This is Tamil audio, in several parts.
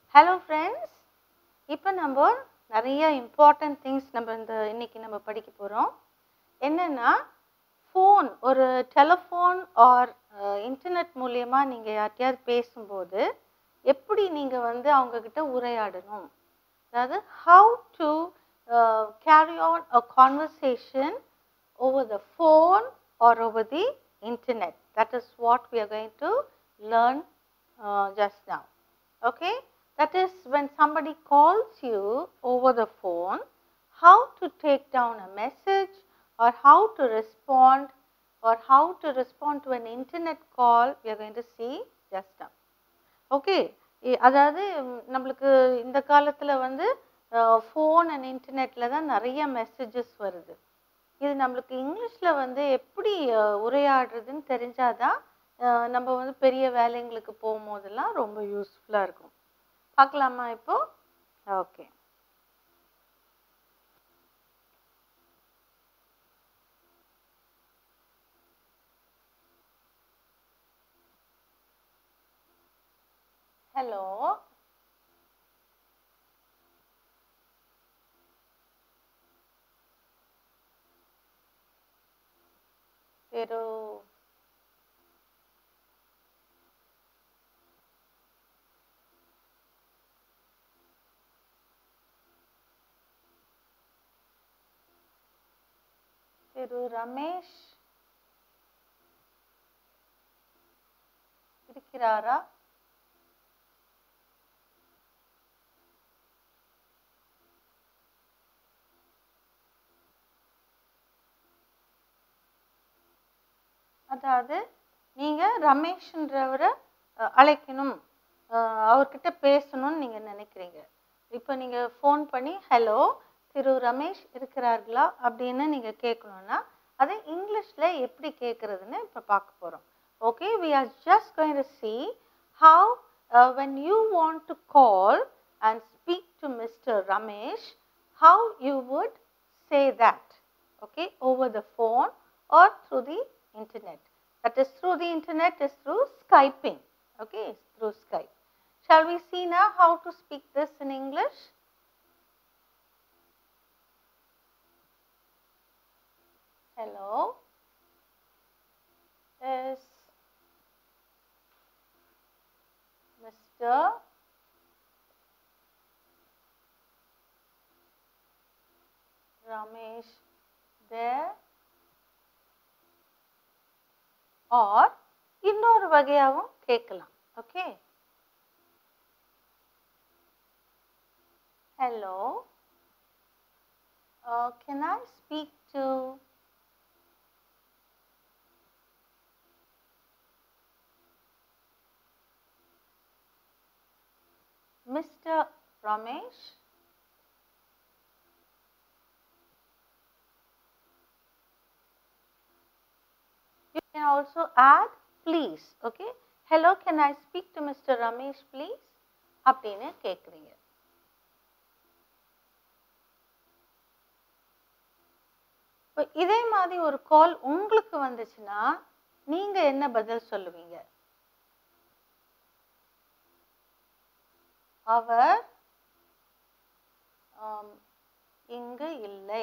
ஹலோ ஃப்ரெண்ட்ஸ் இப்போ நம்ம நிறைய இம்பார்ட்டன்ட் திங்ஸ் நம்ம இந்த இன்னைக்கு நம்ம படிக்க போகிறோம் என்னென்னா ஃபோன் ஒரு டெலிஃபோன் ஆர் இன்டர்நெட் மூலயமா நீங்கள் யார்கிட்டயாவது பேசும்போது எப்படி நீங்கள் வந்து அவங்கக்கிட்ட உரையாடணும் அதாவது how to carry on a conversation over the phone or over the internet. That is what we are going to learn uh, just now. Okay? That is when somebody calls you over the phone, how to take down a message or how to respond or how to respond to an internet call, we are going to see just now. Okay அதாவது ம், நம்மளுக்கு இந்த காலத்தில் வந்து ஃபோன் அண்ட் இன்டர்நெட்டில் தான் நிறைய மெசேஜஸ் வருது இது நம்மளுக்கு இங்கிலீஷில் வந்து எப்படி அஹ், உரையாடுறதுன்னு தெரிஞ்சாதான் அஹ், நம்ம வந்து பெரிய வேலைங்களுக்கு போகும்போதெல்லாம் ரொம்ப யூஸ்ஃபுல்லாக இருக்கும் பார்க்கலாமா இப்போ ஓகே ஹலோ పేరు திரு ரமேஷ் இருக்கிறாரா அதாவது நீங்கள் ரமேஷ்ன்றவரை அஹ், அழைக்கணும் அஹ், அவர்கிட்ட பேசணும்னு நீங்கள் நினைக்கிறீங்க இப்போ நீங்கள் ஃபோன் பண்ணி ஹலோ திரு ரமேஷ் இருக்கிறார்களா அப்படின்னு நீங்கள் கேட்கணுன்னா அதை இங்கிலீஷில் எப்படி கேட்குறதுன்னு இப்போ பார்க்க போகிறோம் okay we are just going to see how when you want to call and speak to mister Ramesh how you would say that okay over the phone or through the internet that is through the internet is through skyping okay through skype shall we see now how to speak this in english hello is mr Ramesh there or இன்னொரு வகையாகவும் கேட்கலாம் okay hello can I speak to mister Ramesh You can also add please. Okay. Hello, can I speak to Mr. Ramesh, please? அப்படின்னு கேட்குறீங்க இப்போ இதே மாதிரி ஒரு கால் உங்களுக்கு வந்துச்சுன்னா நீங்க என்ன பதில் சொல்லுவீங்க அவர் ஆம், இங்கு இல்லை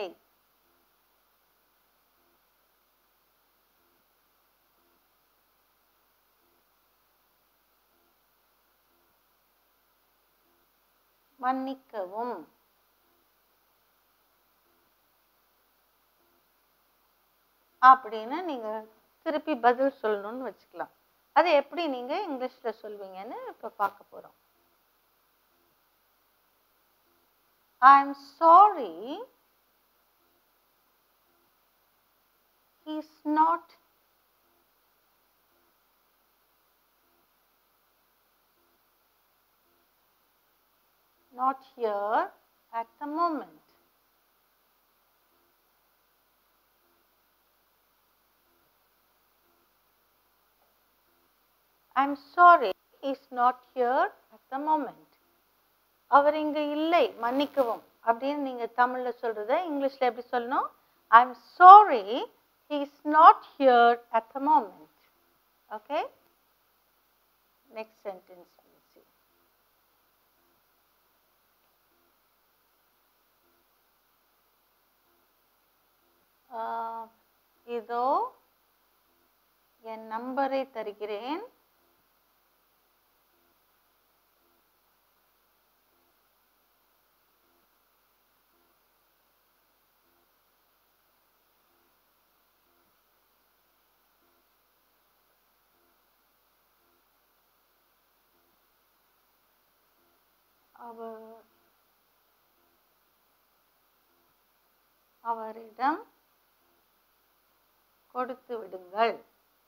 மன்னிக்கவும் அப்படின்னு நீங்க திருப்பி பதில் சொல்லணும்னு வச்சுக்கலாம் அது எப்படி நீங்க இங்கிலீஷ்ல சொல்வீங்கன்னு இப்ப பார்க்க போறோம் I'm sorry he's not not here at the moment. I'm sorry, he's not here at the moment. அவர் இங்க இல்லை மன்னிக்கவும் அப்படின்னு நீங்க தமிழ்ல சொல்றத இங்கிலீஷ்ல எப்படி சொல்லணும் I'm sorry he is not here at the moment okay next sentence we'll see ஆஹ், இதோ என் நம்பரை தருகிறேன் அவர் அவரிடம் கொடுத்து விடுங்கள்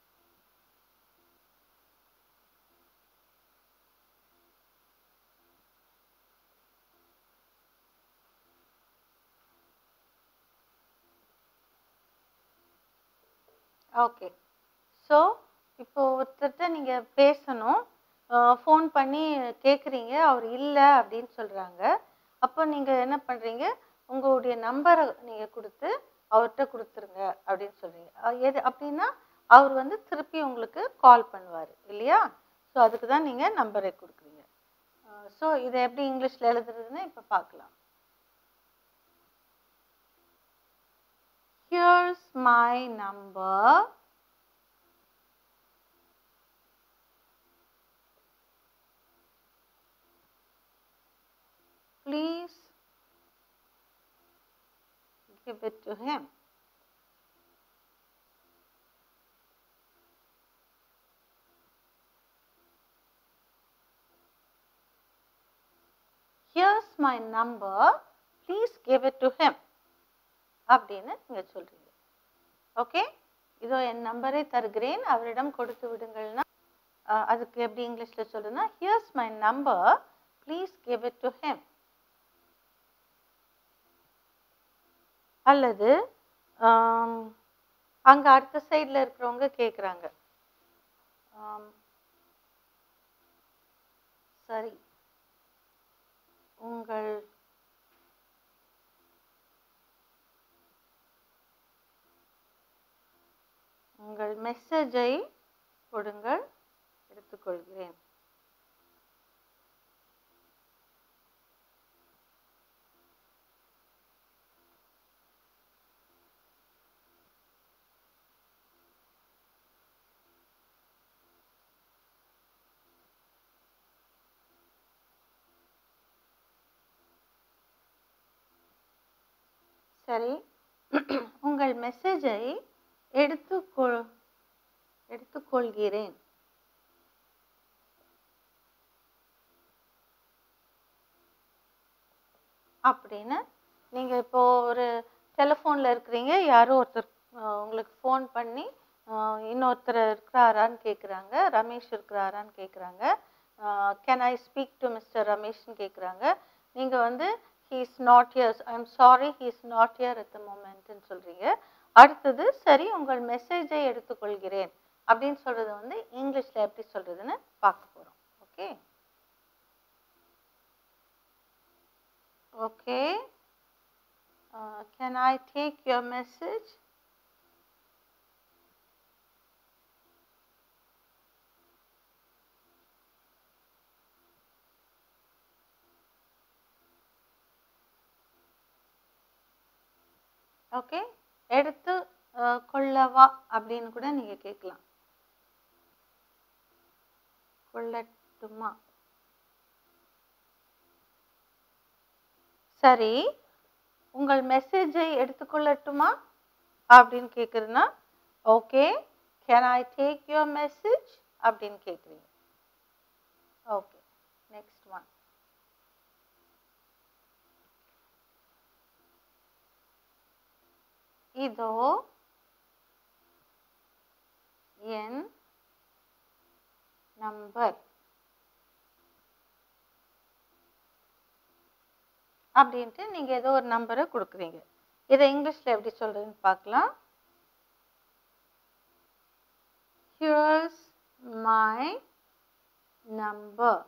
ஓகே ஸோ இப்போ ஒருத்தர்கிட்ட நீங்கள் பேசணும் ஃபோன் பண்ணி கேட்குறீங்க அவர் இல்லை அப்படின்னு சொல்கிறாங்க அப்போ நீங்கள் என்ன பண்ணுறீங்க உங்களுடைய நம்பரை நீங்கள் கொடுத்து அவர்கிட்ட கொடுத்துருங்க அப்படின்னு சொல்கிறீங்க எது அப்படின்னா அவர் வந்து திருப்பி உங்களுக்கு கால் பண்ணுவார் இல்லையா ஸோ அதுக்கு தான் நீங்கள் நம்பரை கொடுக்குறீங்க ஸோ இதை எப்படி இங்கிலீஷில் எழுதுறதுன்னு இப்போ பார்க்கலாம் Here's my number. Please give it to him. Here's my number. Please give it to him. அப்படின்னு நீங்க சொல்றீங்க ஓகே இதோ என் நம்பரை தருகிறேன் அவரிடம் கொடுத்து விடுங்கள்னா அஹ், அதுக்கு எப்படி இங்கிலீஷ்ல சொல்றதுன்னா here's my number please give it to him அல்லது ஆம், அங்க அடுத்த சைடில் இருக்கிறவங்க கேட்குறாங்க சரி உங்கள் உங்கள் மெசேஜை கொடுங்கள் எடுத்துக்கொள்கிறேன் சரி உங்கள் மெசேஜை எடுத்துக்கொள் எடுத்துக்கொள்கிறேன் அப்படின்னு நீங்க இப்போ ஒரு டெலிஃபோன்ல இருக்கிறீங்க யாரோ ஒருத்தர் அஹ், உங்களுக்கு ஃபோன் பண்ணி அஹ், இன்னொருத்தர் இருக்கிறாரான்னு கேட்குறாங்க ரமேஷ் இருக்கிறாரான்னு கேட்குறாங்க can I speak to mister ரமேஷ்னு கேட்குறாங்க நீங்க வந்து he is not here I am sorry he is not here at the மூமெண்ட்னு சொல்றீங்க அடுத்தது சரி உங்கள் மெசேஜை எடுத்துக்கொள்கிறேன் அப்படின்னு சொல்றது வந்து இங்கிலீஷ்ல எப்படி சொல்றதுன்னு பார்க்க போறோம் okay okay can I take your message okay எடுத்து அஹ், கொள்ளவா அப்படின்னு கூட நீங்க கேட்கலாம் கொள்ளட்டுமா சரி உங்கள் மெசேஜை எடுத்துக்கொள்ளட்டுமா அப்படின்னு கேட்குறதுன்னா okay can I take your message அப்படின்னு கேட்குறீங்க ஓகே நெக்ஸ்ட் ஒன் இதோ என் நம்பர் அப்படின்ட்டு நீங்க ஏதோ ஒரு நம்பரை கொடுக்குறீங்க இதை இங்கிலீஷ்ல எப்படி சொல்றதுன்னு பார்க்கலாம் ஹியர்ஸ் மை நம்பர்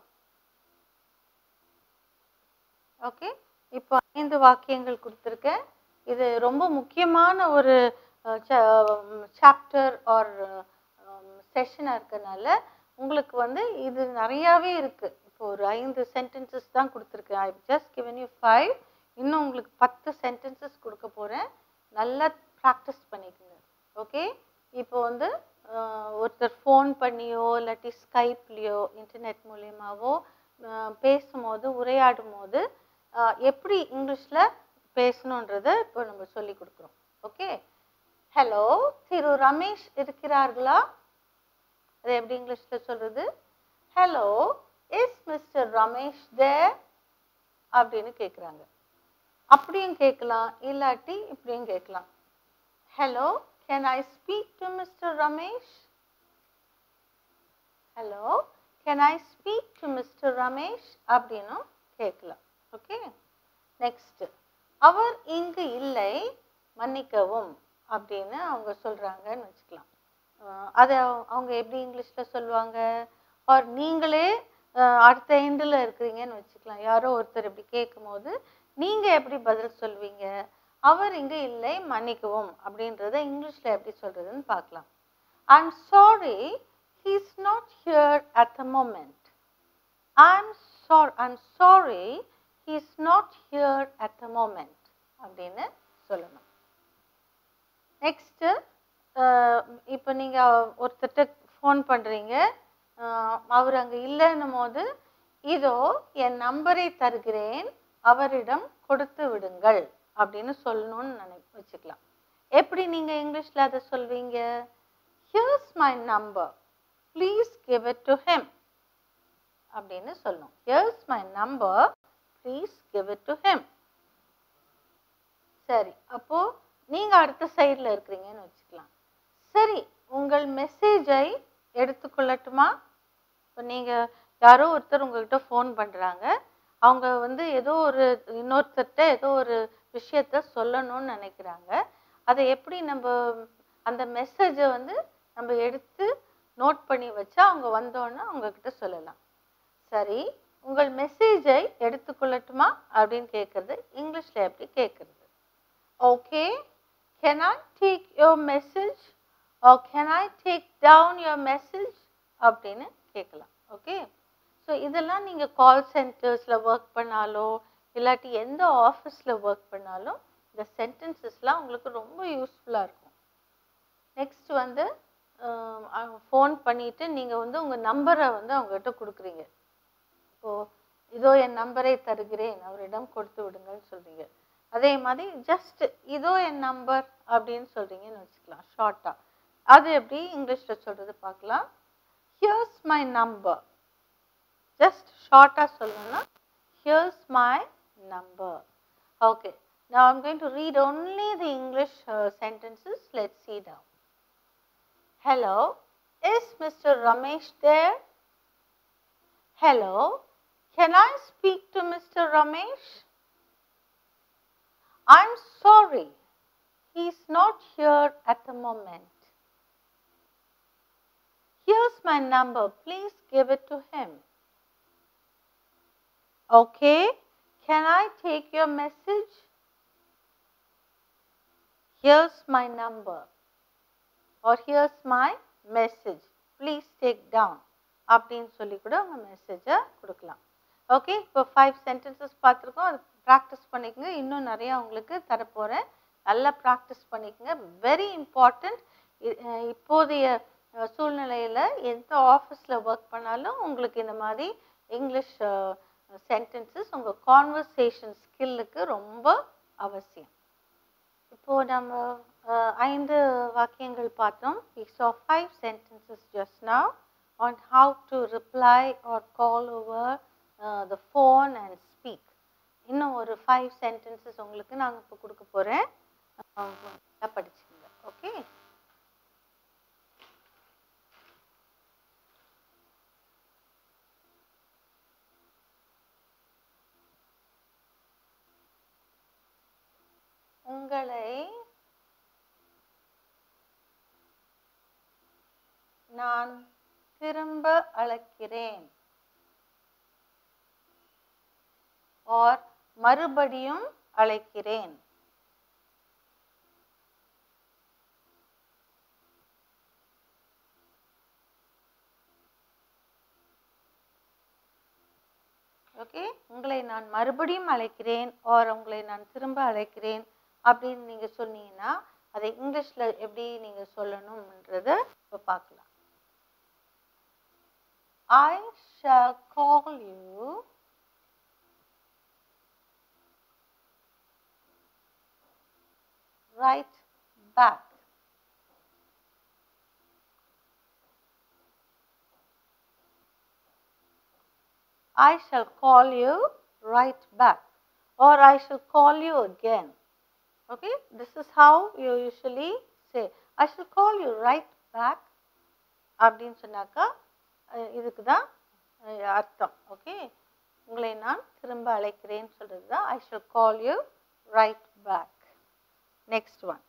ஓகே இப்போ ஐந்து வாக்கியங்கள் கொடுத்துருக்கேன் இது ரொம்ப முக்கியமான ஒரு சாப்டர் ஆர் செஷனாக இருக்கறனால உங்களுக்கு வந்து இது நிறையாவே இருக்கு இப்போ ஒரு ஐந்து சென்டென்சஸ் தான் கொடுத்துருக்கேன் I just given you five இன்னும் உங்களுக்கு பத்து சென்டென்சஸ் கொடுக்க போகிறேன் நல்லா ப்ராக்டிஸ் பண்ணிக்கோங்க ஓகே இப்போ வந்து அஹ், ஒருத்தர் ஃபோன் பண்ணியோ இல்லாட்டி ஸ்கைப்லேயோ இன்டர்நெட் மூலியமாவோ அஹ், பேசும்போது உரையாடும் போது அஹ், எப்படி இங்கிலீஷில் பேசணுன்றதை இப்போ நம்ம சொல்லி கொடுக்குறோம் ஓகே ஹலோ திரு ரமேஷ் இருக்கிறார்களா அது எப்படி இங்கிலீஷில் சொல்கிறது hello is mister Ramesh there அப்படின்னு கேட்குறாங்க அப்படியும் கேட்கலாம் இல்லாட்டி இப்படியும் கேட்கலாம் hello can I speak to mister Ramesh hello can I speak to mister Ramesh அப்படின்னும் கேட்கலாம் ஓகே நெக்ஸ்ட் அவர் இங்கு இல்லை மன்னிக்கவும் அப்படின்னு அவங்க சொல்கிறாங்கன்னு வச்சுக்கலாம் அஹ் அதை அவங்க- அவங்க எப்படி இங்கிலீஷில் சொல்லுவாங்க ஆர் நீங்களே அஹ், அடுத்த எண்டில் இருக்கிறீங்கன்னு வச்சுக்கலாம் யாரோ ஒருத்தர் இப்படி கேட்கும்போது நீங்கள் எப்படி பதில் சொல்வீங்க அவர் இங்கே இல்லை மன்னிக்கவும் அப்படின்றத இங்கிலீஷில் எப்படி சொல்கிறதுன்னு பார்க்கலாம் I'm sorry he's not here at the moment I'm sir I'm sorry he's not here at the moment அப்படின்னு சொல்லணும் நெக்ஸ்ட்டு இப்போ நீங்கள் ஒருத்தர்கிட்ட ஃபோன் பண்ணுறீங்க அவர் அங்கே இல்லைன்னும் போது இதோ என் நம்பரை தருகிறேன் அவரிடம் கொடுத்து விடுங்கள் அப்படின்னு சொல்லணும்னு நினை வச்சுக்கலாம் எப்படி நீங்கள் இங்கிலீஷில் அதை சொல்வீங்க here's my number please give it to him அப்படின்னு சொல்லணும் here's my number please give it to him சரி அப்போ நீங்க அடுத்த சைடில் இருக்கிறீங்கன்னு வச்சுக்கலாம் சரி உங்கள் மெசேஜை எடுத்துக்கொள்ளட்டுமா இப்போ நீங்க யாரோ ஒருத்தர் உங்ககிட்ட ஃபோன் பண்றாங்க அவங்க வந்து ஏதோ ஒரு இன்னொருத்தர்கிட்ட ஏதோ ஒரு விஷயத்த சொல்லணும்னு நினைக்கிறாங்க அதை எப்படி நம்ம அந்த மெசேஜை வந்து நம்ம எடுத்து நோட் பண்ணி வச்சா அவங்க வந்தோன்னே அவங்க கிட்ட சொல்லலாம் சரி உங்கள் மெசேஜை எடுத்துக்கொள்ளட்டுமா அப்படின்னு கேட்குறது இங்கிலீஷில் எப்படி கேட்குறது okay can i take your message or can i take down your message அப்படின்னு கேட்கலாம் ஓகே ஸோ இதெல்லாம் நீங்கள் கால் சென்டர்ஸில் ஒர்க் பண்ணாலோ இல்லாட்டி எந்த ஆஃபீஸில் ஒர்க் பண்ணாலும் இந்த சென்டென்சஸ்லாம் உங்களுக்கு ரொம்ப யூஸ்ஃபுல்லாக இருக்கும் நெக்ஸ்ட் வந்து ஃபோன் பண்ணிவிட்டு நீங்கள் வந்து உங்கள் நம்பரை வந்து அவங்ககிட்ட கொடுக்குறீங்க இப்போது இதோ என் நம்பரை தருகிறேன் அவரிடம் கொடுத்து விடுங்கன்னு சொல்கிறீங்க அதே மாதிரி ஜஸ்ட் இதோ என் நம்பர் அப்படின்னு சொல்கிறீங்கன்னு வச்சுக்கலாம் ஷார்ட்டாக அது எப்படி இங்கிலீஷில் சொல்கிறது பார்க்கலாம் ஹியர்ஸ் மை நம்பர் ஜஸ்ட் ஷார்ட்டாக சொல்லணும்னா here's my number okay now i'm going to read only the english uh, sentences let's see now hello is mr ramesh there hello can i speak to mr ramesh I'm sorry, he's not here at the moment. Here's my number, please give it to him. Okay, can I take your message? Here's my number, or here's my message, please take down. அப்படின்னு சொல்லி கூட உங்கள் மெசேஜை கொடுக்கலாம் ஓகே இப்போ ஃபைவ் சென்டென்சஸ் பார்த்துருக்கோம் அது ப்ராக்டிஸ் பண்ணிக்கோங்க இன்னும் நிறையா உங்களுக்கு தரப்போகிறேன் நல்லா ப்ராக்டிஸ் பண்ணிக்கோங்க வெரி இம்பார்ட்டண்ட் இப்போதைய சூழ்நிலையில் எந்த ஆஃபீஸில் ஒர்க் பண்ணாலும் உங்களுக்கு இந்த மாதிரி இங்கிலீஷ் சென்டென்சஸ் உங்கள் கான்வர்சேஷன் ஸ்கில்லுக்கு ரொம்ப அவசியம் இப்போது நம்ம அஹ், ஐந்து வாக்கியங்கள் பார்த்தோம் we saw five sentences just now on how to reply or call over uh, the phone and speak இன்னும் ஒரு ஃபைவ் சென்டென்சஸ் உங்களுக்கு நாங்கள் இப்போ கொடுக்க போகிறேன் படிச்சுக்கோங்க ஓகே உங்களை நான் திரும்ப அழைக்கிறேன் ஆர் மறுபடியும் அழைக்கிறேன் ஓகே உங்களை நான் மறுபடியும் அழைக்கிறேன் ஆர் உங்களை நான் திரும்ப அழைக்கிறேன் அப்படின்னு நீங்கள் சொன்னீங்கன்னா அதை இங்கிலீஷில் எப்படி நீங்கள் சொல்லணும்ன்றத இப்போ பார்க்கலாம் I shall call you right back. I shall call you right back or I shall call you again. Okay, this is how you usually say. I shall call you right back அப்படின்னு சொன்னாக்கா அஹ் இதுக்கு தான் அஹ் அர்த்தம் ஓகே உங்களை நான் திரும்ப அழைக்கிறேன்னு சொல்கிறது தான் I shall call you right back next one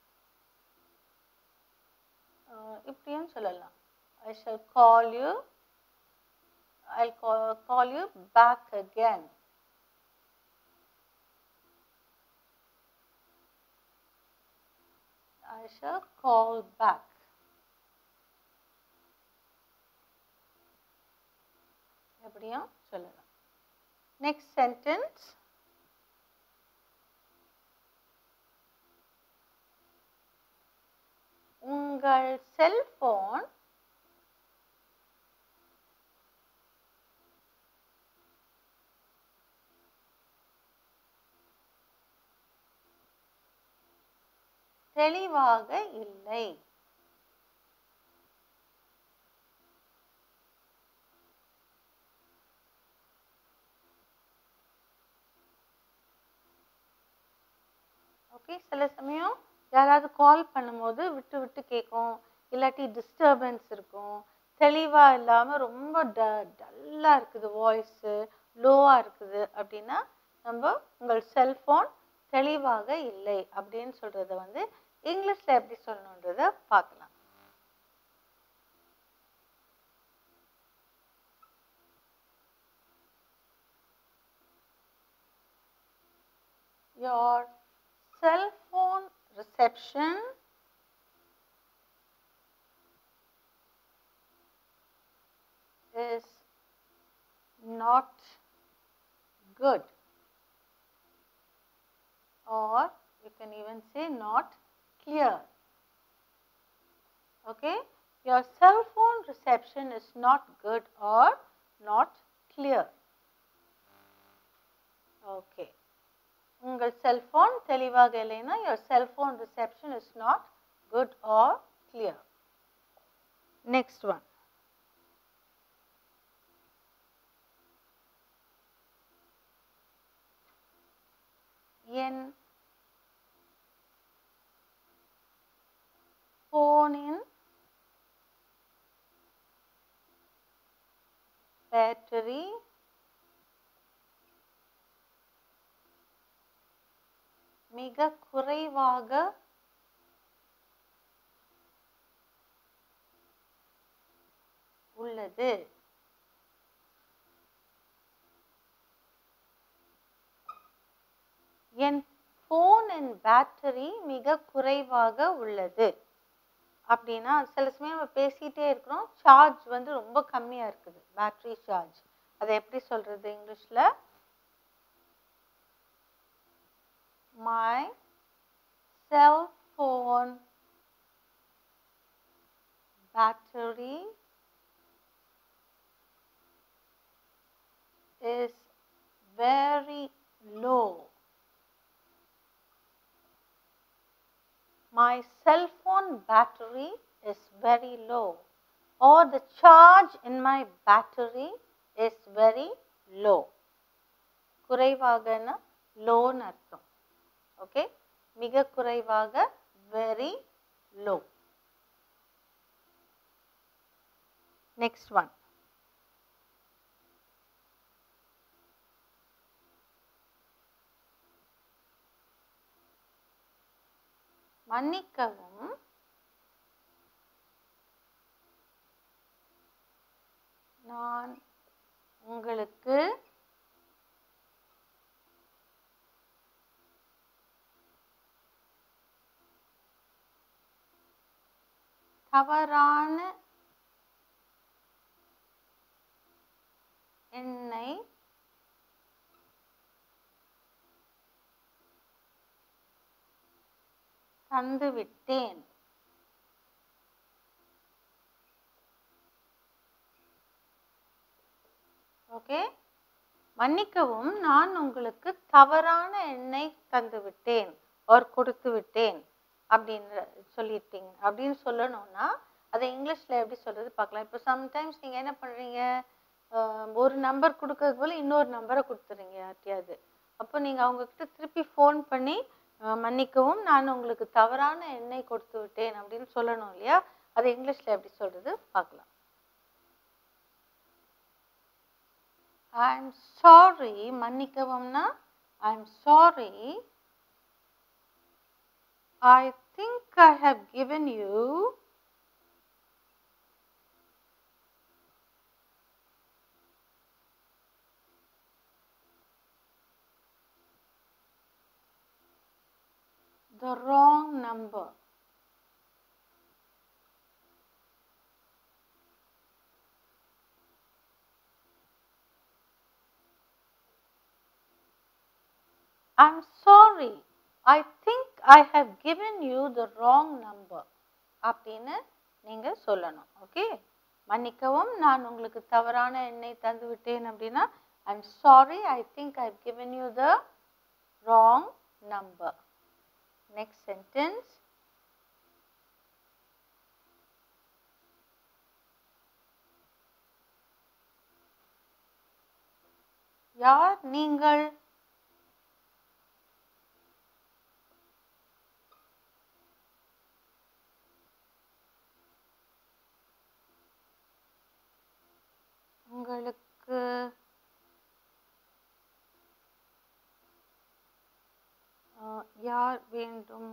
இப்படியும் சொல்லலாம் I shall call you I call you back again I shall call back. எப்படியும் சொல்லலாம் நெக்ஸ்ட் சென்டென்ஸ் உங்கள் செல்போன் தெளிவாக இல்லை ஓகே சில சமயம் யாராவது கால் பண்ணும்போது விட்டு விட்டு கேட்கும் இல்லாட்டி டிஸ்டர்பன்ஸ் இருக்கும் தெளிவாக இல்லாமல் ரொம்ப ட டல்லாக இருக்குது வாய்ஸு லோவாக இருக்குது அப்படின்னா நம்ம உங்கள் செல்ஃபோன் தெளிவாக இல்லை அப்படின்னு சொல்கிறத வந்து இங்கிலீஷில் எப்படி சொல்லணுன்றத பார்க்கலாம் Your cell phone reception is not good or you can even say not clear. Okay, your cell phone reception is not good or not clear. Okay. உங்கள் செல்ஃபோன் தெளிவாக இல்லைன்னா your cell phone reception is not good or clear. Next one. என் ஃபோனின் பேட்டரி மிக குறைவாக உள்ளது என் ஃபோனின் பேட்டரி மிக குறைவாக உள்ளது அப்படின்னா சில சமயம் நம்ம பேசிகிட்டே இருக்கிறோம் சார்ஜ் வந்து ரொம்ப கம்மியாக இருக்குது பேட்டரி சார்ஜ் அதை எப்படி சொல்கிறது இங்கிலீஷில் my cell phone battery is very low. My cell phone battery is very low or the charge in my battery is very low. குறைவாகனா லோன்னு அர்த்தம் ஓகே மிக குறைவாக வெரி லோ நெக்ஸ்ட் ஒன் மன்னிக்கவும் நான் உங்களுக்கு தவறான எண்ணை தந்து விட்டேன் ஓகே மன்னிக்கவும் நான் உங்களுக்கு தவறான எண்ணை தந்து விட்டேன் ஒரு கொடுத்து விட்டேன் அப்படின்னு சொல்லியிருப்பீங்க அப்படின்னு சொல்லணும்னா அதை இங்கிலீஷில் எப்படி சொல்கிறது பார்க்கலாம் இப்போ சம்டைம்ஸ் நீங்கள் என்ன பண்ணுறீங்க ஒரு நம்பர் கொடுக்கறது போல இன்னொரு நம்பரை கொடுத்துறீங்க யார்ட்டையாவது அப்போ நீங்கள் அவங்கக்கிட்ட திருப்பி ஃபோன் பண்ணி அஹ், மன்னிக்கவும் நான் உங்களுக்கு தவறான எண்ணை கொடுத்து விட்டேன் அப்படின்னு சொல்லணும் இல்லையா அதை இங்கிலீஷில் எப்படி சொல்கிறது பார்க்கலாம் ஐம் சாரி மன்னிக்கவும்னா I'm sorry I think I have given you the wrong number. I'm sorry. I think I have given you the wrong number. அப்படின்னு நீங்க சொல்லணும் ஓகே மன்னிக்கவும் நான் உங்களுக்கு தவறான எண்ணை தந்து விட்டேன் அப்படின்னா I'm sorry I think I given you the wrong number. Next sentence. யார் நீங்கள் உங்களுக்கு அஹ், யார் வேண்டும்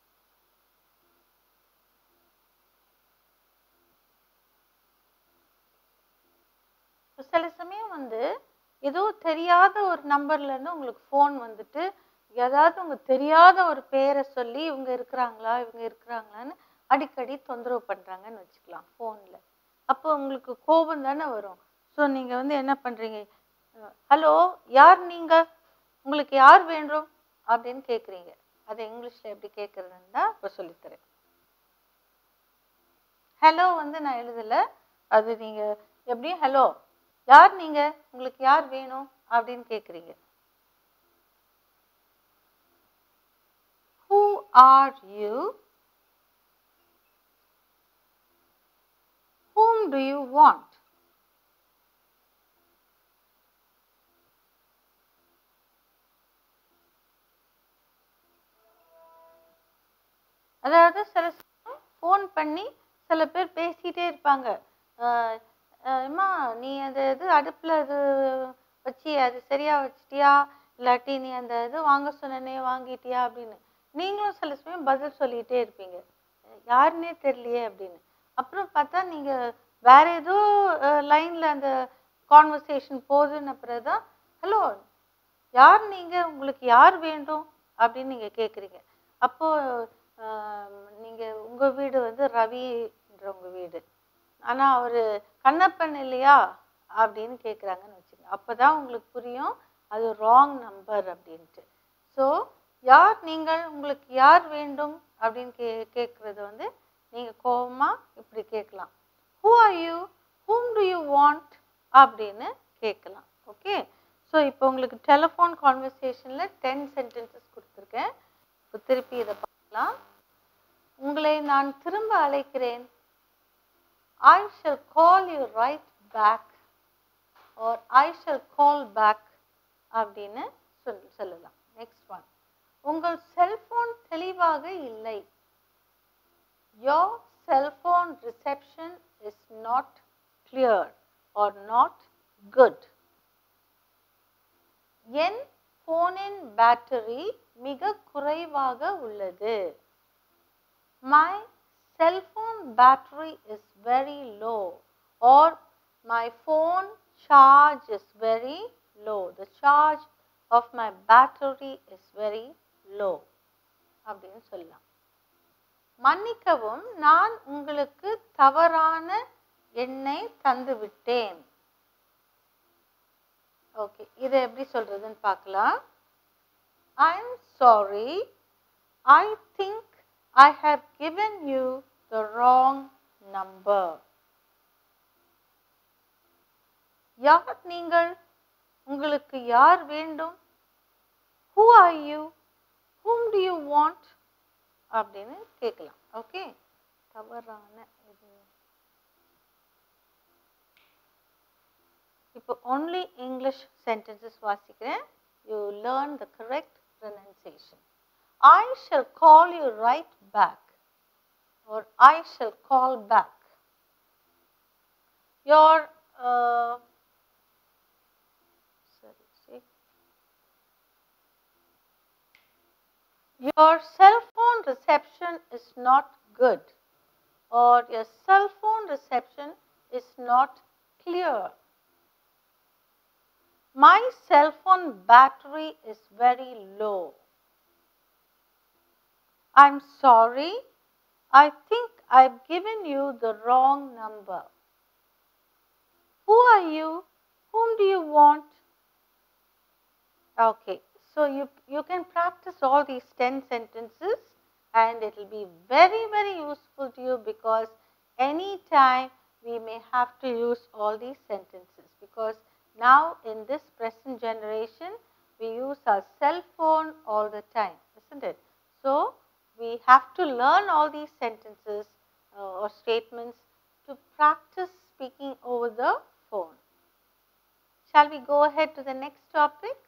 இப்ப சில சமயம் வந்து ஏதோ தெரியாத ஒரு நம்பர்ல இருந்து உங்களுக்கு ஃபோன் வந்துட்டு ஏதாவது உங்க தெரியாத ஒரு பேரை சொல்லி இவங்க இருக்கிறாங்களா இவங்க இருக்கிறாங்களான்னு அடிக்கடி தொந்தரவு பண்றாங்கன்னு வச்சுக்கலாம் ஃபோன்ல அப்போ உங்களுக்கு கோபம் தானே வரும் ஸோ நீங்க வந்து என்ன பண்றீங்க ஹலோ யார் நீங்க உங்களுக்கு யார் வேண்டும் அப்படின்னு கேட்குறீங்க அதை இங்கிலீஷ்ல எப்படி கேட்குறதுன்னு தான் இப்போ சொல்லித்தரேன் ஹலோ வந்து நான் எழுதல அது நீங்க எப்படியும் ஹலோ யார் நீங்க உங்களுக்கு யார் வேணும் அப்படின்னு கேக்குறீங்க who are you whom do you want அதாவது சில ஃபோன் பண்ணி சில பேர் பேசிட்டே இருப்பாங்க அஹ் அஹ் அம்மா நீ அந்த இது அடுப்பில் இது வச்சி அது சரியா வச்சிட்டியா இல்லாட்டி நீ அந்த இது வாங்க சொன்னனே வாங்கிட்டியா அப்படின்னு நீங்களும் சில சமயம் பதில் சொல்லிட்டே இருப்பீங்க யாருன்னே தெரியலையே அப்படின்னு அப்புறம் பார்த்தா நீங்க வேற ஏதோ லைன்ல அந்த கான்வர்சேஷன் போகுதுன்னு அப்புறம் தான் ஹலோ யார் நீங்க உங்களுக்கு யார் வேண்டும் அப்படின்னு நீங்க கேக்குறீங்க அப்போ ஆம், நீங்க உங்க வீடு வந்து ரவின்றவங்க வீடு ஆனா அவரு கண்ணப்பன் இல்லையா அப்படின்னு கேக்குறாங்கன்னு வச்சுக்கோங்க அப்பதான் உங்களுக்கு புரியும் அது ராங் நம்பர் அப்படின்ட்டு ஸோ யார் நீங்கள் உங்களுக்கு யார் வேண்டும் அப்படின்னு கே கேட்குறது வந்து நீங்க கோபமா இப்படி கேட்கலாம் who are you whom do you want அப்படின்னு கேட்கலாம் ஓகே ஸோ இப்போ உங்களுக்கு டெலிஃபோன் கான்வர்சேஷனில் டென் சென்டென்சஸ் கொடுத்துருக்கேன் இப்போ திருப்பி இதை பார்க்கலாம் உங்களை நான் திரும்ப அழைக்கிறேன் I shall call you right back or I shall call back அப்படின்னு சொல் சொல்லலாம் நெக்ஸ்ட் ஒன் உங்கள் செல்போன் தெளிவாக இல்லை your cell phone reception is not clear or not good என் போனின் பேட்டரி மிக குறைவாக உள்ளது my cell phone battery is very low or my phone charge is very low the charge of my battery is very low அப்படின்னு சொல்லலாம் மன்னிக்கவும் நான் உங்களுக்கு தவறான எண்ணை தந்து விட்டேன் ஓகே இதை எப்படி சொல்றதுன்னு பார்க்கலாம் I am sorry I think I have given you the wrong number. யார் நீங்கள் உங்களுக்கு யார் வேண்டும் who are you whom do you want அப்படின்னு கேட்கலாம் ஓகே தவறான இது இப்போ only English sentences வாசிக்கிறேன் you learn the correct pronunciation I shall call you right back or I shall call back your uh, sorry, see. your cell phone reception is not good or your cell phone reception is not clear. My cell phone battery is very low. I'm sorry. I think I've given you the wrong number. Who are you? Whom do you want? Okay, so you, you can practice all these 10 sentences and it will be very, very useful to you because anytime we may have to use all these sentences because now in this present generation we use our cell phone all the time, isn't it? So, we have to learn all these sentences uh, or statements to practice speaking over the phone. Shall we go ahead to the next topic?